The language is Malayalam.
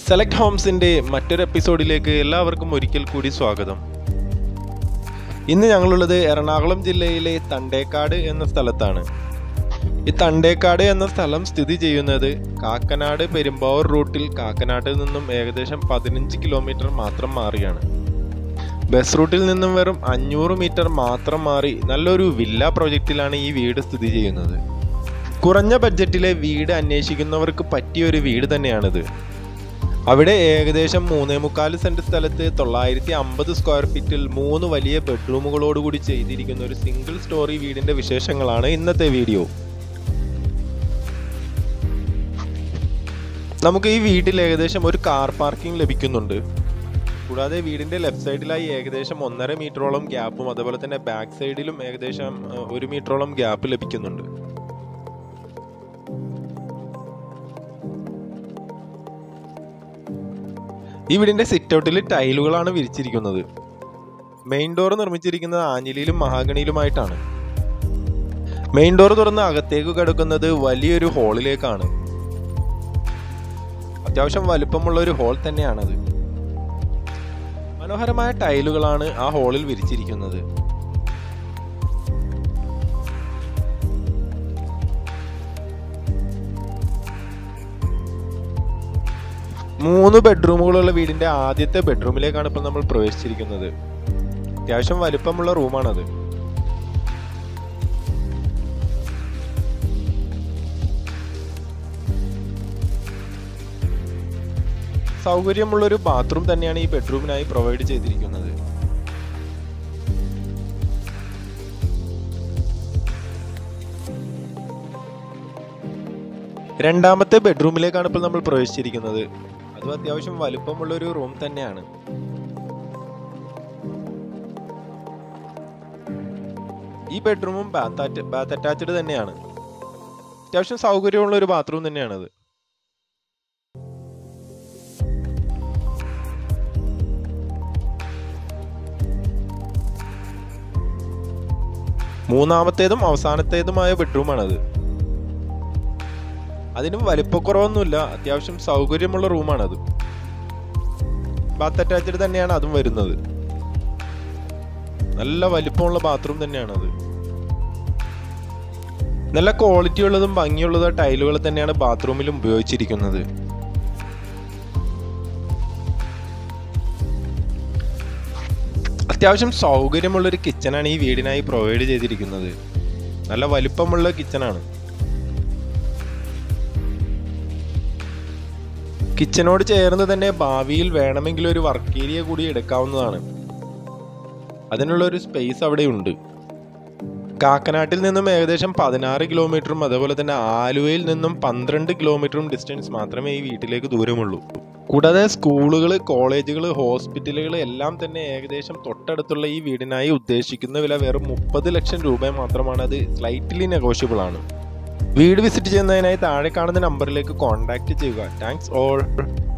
സെലക്ട് ഹോംസിൻ്റെ മറ്റൊരു എപ്പിസോഡിലേക്ക് എല്ലാവർക്കും ഒരിക്കൽ കൂടി സ്വാഗതം ഇന്ന് ഞങ്ങളുള്ളത് എറണാകുളം ജില്ലയിലെ തണ്ടേക്കാട് എന്ന സ്ഥലത്താണ് ഈ തണ്ടേക്കാട് എന്ന സ്ഥലം സ്ഥിതി ചെയ്യുന്നത് കാക്കനാട് പെരുമ്പാവൂർ റൂട്ടിൽ കാക്കനാട്ടിൽ നിന്നും ഏകദേശം പതിനഞ്ച് കിലോമീറ്റർ മാത്രം മാറിയാണ് ബസ് റൂട്ടിൽ നിന്നും വെറും അഞ്ഞൂറ് മീറ്റർ മാത്രം മാറി നല്ലൊരു വില്ല പ്രൊജക്റ്റിലാണ് ഈ വീട് സ്ഥിതി ചെയ്യുന്നത് കുറഞ്ഞ ബഡ്ജറ്റിലെ വീട് അന്വേഷിക്കുന്നവർക്ക് പറ്റിയ ഒരു വീട് തന്നെയാണിത് അവിടെ ഏകദേശം മൂന്നേ മുക്കാൽ സെന്റ് സ്ഥലത്ത് തൊള്ളായിരത്തി അമ്പത് സ്ക്വയർ ഫീറ്റിൽ മൂന്ന് വലിയ ബെഡ്റൂമുകളോടുകൂടി ചെയ്തിരിക്കുന്ന ഒരു സിംഗിൾ സ്റ്റോറി വീടിന്റെ വിശേഷങ്ങളാണ് ഇന്നത്തെ വീഡിയോ നമുക്ക് ഈ വീട്ടിൽ ഏകദേശം ഒരു കാർ പാർക്കിംഗ് ലഭിക്കുന്നുണ്ട് കൂടാതെ വീടിന്റെ ലെഫ്റ്റ് സൈഡിലായി ഏകദേശം ഒന്നര മീറ്ററോളം ഗ്യാപ്പും അതുപോലെ തന്നെ ബാക്ക് സൈഡിലും ഏകദേശം ഏഹ്, ഒരു മീറ്ററോളം ഗ്യാപ്പ് ലഭിക്കുന്നുണ്ട് ഈ വീടിന്റെ സിറ്റ് ഔട്ടിൽ ടൈലുകളാണ് വിരിച്ചിരിക്കുന്നത് മെയിൻ ഡോർ നിർമ്മിച്ചിരിക്കുന്നത് ആഞ്ഞിലിയിലും മഹാഗണിയിലുമായിട്ടാണ് മെയിൻ ഡോർ തുറന്ന് അകത്തേക്ക് കിടക്കുന്നത് വലിയൊരു ഹാളിലേക്കാണ് അത്യാവശ്യം വലുപ്പമുള്ള ഒരു ഹാൾ തന്നെയാണത് മനോഹരമായ ടൈലുകളാണ് ആ ഹാളിൽ വിരിച്ചിരിക്കുന്നത് മൂന്ന് ബെഡ്റൂമുകളുള്ള വീടിന്റെ ആദ്യത്തെ ബെഡ്റൂമിലേക്കാണ് ഇപ്പോൾ നമ്മൾ പ്രവേശിച്ചിരിക്കുന്നത് അത്യാവശ്യം വലിപ്പമുള്ള റൂമാണത് സൗകര്യമുള്ള ഒരു ബാത്റൂം തന്നെയാണ് ഈ ബെഡ്റൂമിനായി പ്രൊവൈഡ് ചെയ്തിരിക്കുന്നത് രണ്ടാമത്തെ ബെഡ്റൂമിലേക്കാണ് ഇപ്പോൾ നമ്മൾ പ്രവേശിച്ചിരിക്കുന്നത് അതും അത്യാവശ്യം വലുപ്പമുള്ള ഒരു റൂം തന്നെയാണ് ഈ ബെഡ്റൂമും ബാത്ത് ബാത്ത് അറ്റാച്ച്ഡ് തന്നെയാണ് അത്യാവശ്യം സൗകര്യമുള്ള ഒരു ബാത്റൂം തന്നെയാണത് മൂന്നാമത്തേതും അവസാനത്തേതുമായ ബെഡ്റൂമാണത് അതിനും വലിപ്പക്കുറവൊന്നുമില്ല അത്യാവശ്യം സൗകര്യമുള്ള റൂമാണത് ബാത്ത് അറ്റാച്ച്ഡ് തന്നെയാണ് അതും വരുന്നത് നല്ല വലിപ്പമുള്ള ബാത്റൂം തന്നെയാണത് നല്ല ക്വാളിറ്റി ഉള്ളതും ഭംഗിയുള്ളതും ടൈലുകൾ തന്നെയാണ് ബാത്റൂമിലും ഉപയോഗിച്ചിരിക്കുന്നത് അത്യാവശ്യം സൗകര്യമുള്ള ഒരു കിച്ചണാണ് ഈ വീടിനായി പ്രൊവൈഡ് ചെയ്തിരിക്കുന്നത് നല്ല വലിപ്പമുള്ള കിച്ചണാണ് കിച്ചനോട് ചേർന്ന് തന്നെ ഭാവിയിൽ വേണമെങ്കിൽ ഒരു വർക്ക് ഏരിയ കൂടി എടുക്കാവുന്നതാണ് അതിനുള്ള ഒരു സ്പേസ് അവിടെ ഉണ്ട് കാക്കനാട്ടിൽ നിന്നും ഏകദേശം പതിനാറ് കിലോമീറ്ററും അതുപോലെ തന്നെ ആലുവയിൽ നിന്നും പന്ത്രണ്ട് കിലോമീറ്ററും ഡിസ്റ്റൻസ് മാത്രമേ ഈ വീട്ടിലേക്ക് ദൂരമുള്ളൂ കൂടാതെ സ്കൂളുകൾ കോളേജുകൾ ഹോസ്പിറ്റലുകൾ എല്ലാം തന്നെ ഏകദേശം തൊട്ടടുത്തുള്ള ഈ വീടിനായി ഉദ്ദേശിക്കുന്ന വില വെറും മുപ്പത് ലക്ഷം രൂപ മാത്രമാണ് അത് സ്ലൈറ്റ്ലി നെഗോഷ്യബിൾ ആണ് വീട് വിസിറ്റ് ചെയ്യുന്നതിനായി താഴെ കാണുന്ന നമ്പറിലേക്ക് കോൺടാക്റ്റ് ചെയ്യുക താങ്ക്സ് ഓൾ